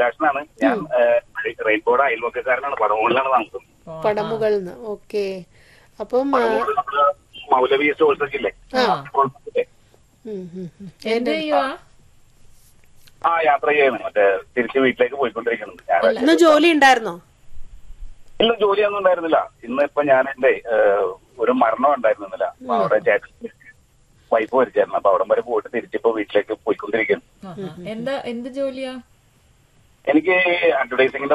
അഭിലാഷനാണ് ഞാൻ റെയിൻബോയുടെ അയൽവക്കക്കാരനാണ് പടമുകളിലാണ് താമസം പടമുകളിൽ നിന്ന് ഓക്കെ അപ്പം ആ, പടമുകളിൽ നമ്മള് മൗലവി സോഴ്സൊക്കെ ഇല്ലേ ആ. കോളേജിലെ. ഉം, ഉം, ഉം. എന്ത് ചെയ്യുവാ ആ യാത്ര ചെയ്യുന്നു മറ്റേ തിരിച്ച് വീട്ടിലേക്ക് പോയിക്കൊണ്ടിരിക്കുന്നുണ്ട് ഞാൻ ഇന്ന് ജോലി ഉണ്ടായിരുന്നോ ഇല്ല ജോലിയൊന്നും ഉണ്ടായിരുന്നില്ല ഇന്ന് ഇപ്പൊ ഞാൻ എന്റെ ഏഹ്, ഒരു മരണം ഉണ്ടായിരുന്നില്ല അപ്പൊ അവിടെ ചേട്ടൻ വൈഫ് മരിച്ചായിരുന്നു അപ്പൊ അവിടം വരെ പോയിട്ട് തിരിച്ചിപ്പോ വീട്ടിലേക്ക് പോയിക്കൊണ്ടിരിക്കുന്നു ആഹാ. എന്താ എന്ത് ജോലിയാ എനിക്ക് അഡ്വർടൈസിംഗിന്റെ